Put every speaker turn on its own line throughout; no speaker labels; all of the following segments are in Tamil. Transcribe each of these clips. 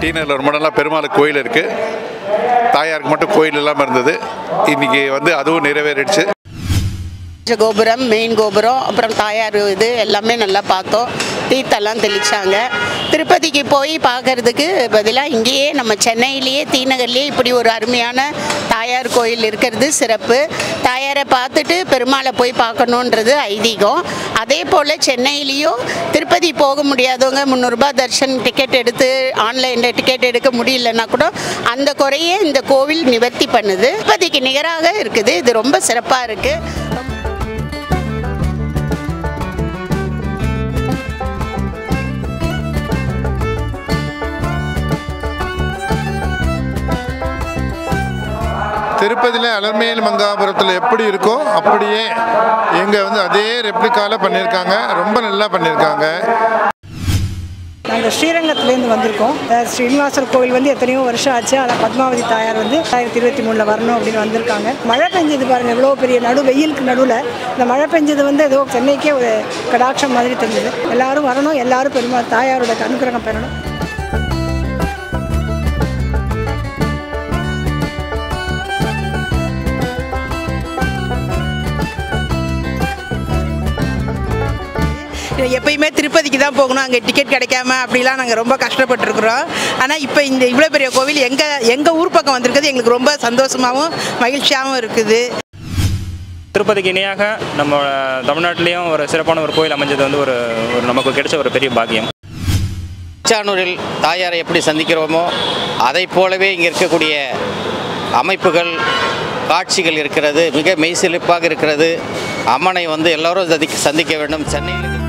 டீனரில் ரொம்ப நாளாக பெருமாளுக்கு கோயில் இருக்குது தாயாருக்கு மட்டும் கோயில் இல்லாமல் இருந்தது இன்றைக்கி வந்து அதுவும் நிறைவேறிடுச்சு
கோபுரம் மெயின் கோபுரம் அப்புறம் தாயார் இது எல்லாமே நல்லா பார்த்தோம் தீர்த்தெல்லாம் தெளிச்சாங்க திருப்பதிக்கு போய் பார்க்கறதுக்கு பதிலாக இங்கேயே நம்ம சென்னையிலேயே தீநகர்லேயே இப்படி ஒரு அருமையான தாயார் கோயில் இருக்கிறது சிறப்பு தாயாரை பார்த்துட்டு பெருமாளை போய் பார்க்கணுன்றது ஐதீகம் அதே போல் சென்னையிலையும் திருப்பதி போக முடியாதவங்க முந்நூறுரூபா தர்ஷன் டிக்கெட் எடுத்து ஆன்லைனில் டிக்கெட் எடுக்க முடியலன்னா கூட அந்த குறையை இந்த கோவில் நிவர்த்தி பண்ணுது திருப்பதிக்கு நிகராக இருக்குது இது ரொம்ப சிறப்பாக இருக்குது
திருப்பதியில் அலர்மேல் மங்காபுரத்தில் எப்படி இருக்கோ அப்படியே இங்கே வந்து அதே ரெப்ளிக்கால பண்ணியிருக்காங்க ரொம்ப நல்லா பண்ணியிருக்காங்க
நாங்கள் ஸ்ரீரங்கத்துலேருந்து வந்திருக்கோம் அஹ் ஸ்ரீனிவாசர் கோவில் வந்து எத்தனையோ வருஷம் ஆச்சு ஆனால் பத்மாவதி தாயார் வந்து ஆயிரத்தி இருபத்தி மூணில் வரணும் அப்படின்னு வந்திருக்காங்க மழை பெஞ்சது பாருங்கள் எவ்வளோ பெரிய நடு வெயிலுக்கு நடுவில் இந்த மழை பெஞ்சது வந்து ஏதோ சென்னைக்கே ஒரு கடாட்சம் மாதிரி தெரிஞ்சது எல்லாரும் வரணும் எல்லாரும் பெருமாள் தாயாரோட அனுக்கிரகம் பெறணும்
எப்பயுமே திருப்பதிக்கு தான் போகணும் அங்கே டிக்கெட் கிடைக்காம அப்படிலாம் நாங்கள் ரொம்ப கஷ்டப்பட்டுருக்குறோம் ஆனால் இப்போ இந்த இவ்வளோ பெரிய கோவில் எங்கள் எங்கள் ஊர் பக்கம் வந்திருக்கிறது எங்களுக்கு ரொம்ப சந்தோஷமாகவும் மகிழ்ச்சியாகவும் இருக்குது
திருப்பதிக்கு இணையாக நம்ம தமிழ்நாட்டிலையும் ஒரு சிறப்பான ஒரு கோயில் அமைஞ்சது வந்து ஒரு ஒரு நமக்கு கிடைச்ச ஒரு பெரிய பாக்கியம்
திருச்சானூரில் தாயாரை எப்படி சந்திக்கிறோமோ அதை போலவே இங்கே இருக்கக்கூடிய அமைப்புகள் காட்சிகள் இருக்கிறது மிக மெய்சிலிப்பாக இருக்கிறது அம்மனை வந்து எல்லோரும் சந்திக்க சந்திக்க வேண்டும் சென்னையில் இருக்கு-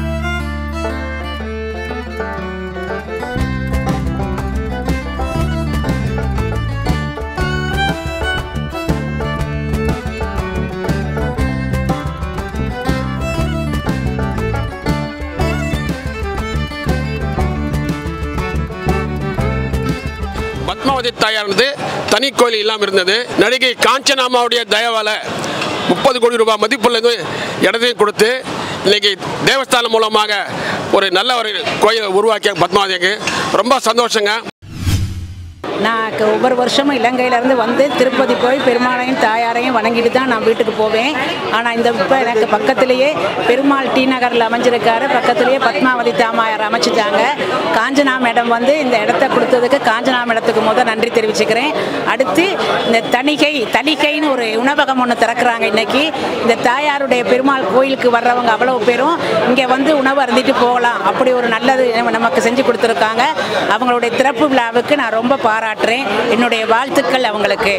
பத்மாவதி தாயார் வந்து தனி கோயில் இல்லாமல் இருந்தது நடிகை காஞ்சனாமாவுடைய தயவால முப்பது கோடி ரூபாய் மதிப்புள்ள இந்த இடத்தையும் கொடுத்து இன்னைக்கு தேவஸ்தானம் மூலமாக ஒரு நல்ல ஒரு கோயிலை உருவாக்கிய பத்மாவதிக்கு ரொம்ப சந்தோஷங்க
நான் க- ஒவ்வொரு வருஷமும் இலங்கையிலேருந்து வந்து திருப்பதி போய் பெருமாளையும் தாயாரையும் வணங்கிட்டு தான் நான் வீட்டுக்கு போவேன் ஆனால் இந்த இப்போ எனக்கு பக்கத்திலேயே பெருமாள் டி நகரில் அமைஞ்சிருக்காரு பக்கத்திலேயே பத்மாவதி தாமாயார் அமைச்சிட்டாங்க காஞ்சனா மேடம் வந்து இந்த இடத்த கொடுத்ததுக்கு காஞ்சனா மேடத்துக்கு முத நன்றி தெரிவிச்சுக்கிறேன் அடுத்து இந்த தணிகை தணிகைன்னு ஒரு உணவகம் ஒன்று திறக்கிறாங்க இன்னைக்கு இந்த தாயாருடைய பெருமாள் கோயிலுக்கு வர்றவங்க அவ்வளவு பேரும் இங்கே வந்து உணவு அருந்திட்டு போகலாம் அப்படி ஒரு நல்லது நம்ம- நமக்கு செஞ்சு கொடுத்துருக்காங்க அவங்களுடைய திறப்பு விழாவுக்கு நான் ரொம்ப பாராட்டுறேன் என்னுடைய வாழ்த்துக்கள் அவங்களுக்கு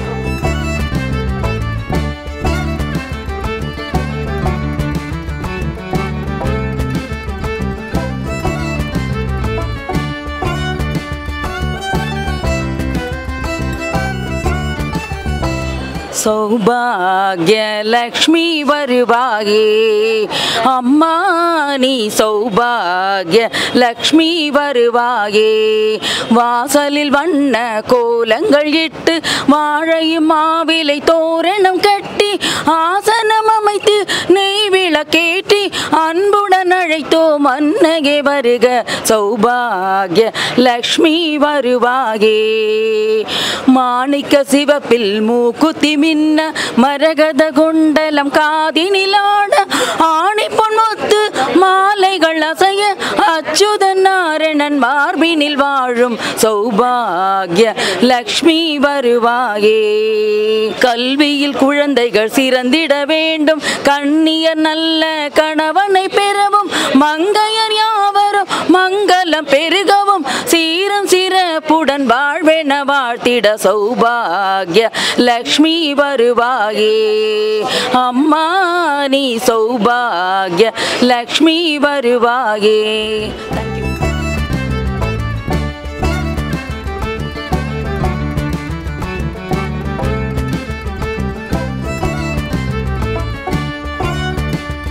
சௌபாகியலக்ஷ்மி வருவாயே அம்மா நீ சௌபாகிய லக்ஷ்மி வருவாயே வாசலில் வண்ண கோலங்கள் இட்டு வாழையும் மாவிலை தோரணம் கட்டி ஆசனம் அமைத்து நெய் விளக்கேற்றி அன்புடன் அழைத்தோம் அன்னகே வருக சௌபாகிய லக்ஷ்மி வருவாயே மாணிக்க சிவப்பில் மூக்குத்தி மின்ன மரகத குண்டலம் காதினிலாட ஆணி பொன்முத்து மாலைகள் அசைய அச்சுதன் நாரணன் மார்பினில் வாழும் சௌபாகிய லக்ஷ்மி வருவாயே கல்வியில் குழந்தைகள் சிறந்திட வேண்டும் கண்ணியர் நல்ல கணவனை பெறவும் மங்கையர் யாவரும் மங்களம் பெருகவும் சீரம் சிறப்புடன் வாழ்வென வாழ்த்திட சௌபாகிய லக்ஷ்மி வருவாயே அம்மா நீ சௌபாகிய லக்ஷ்மி வருவாயே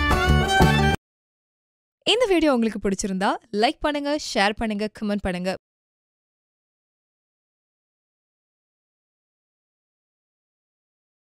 இந்த வீடியோ உங்களுக்கு பிடிச்சிருந்தா லைக் பண்ணுங்க ஷேர் பண்ணுங்க கமெண்ட் பண்ணுங்க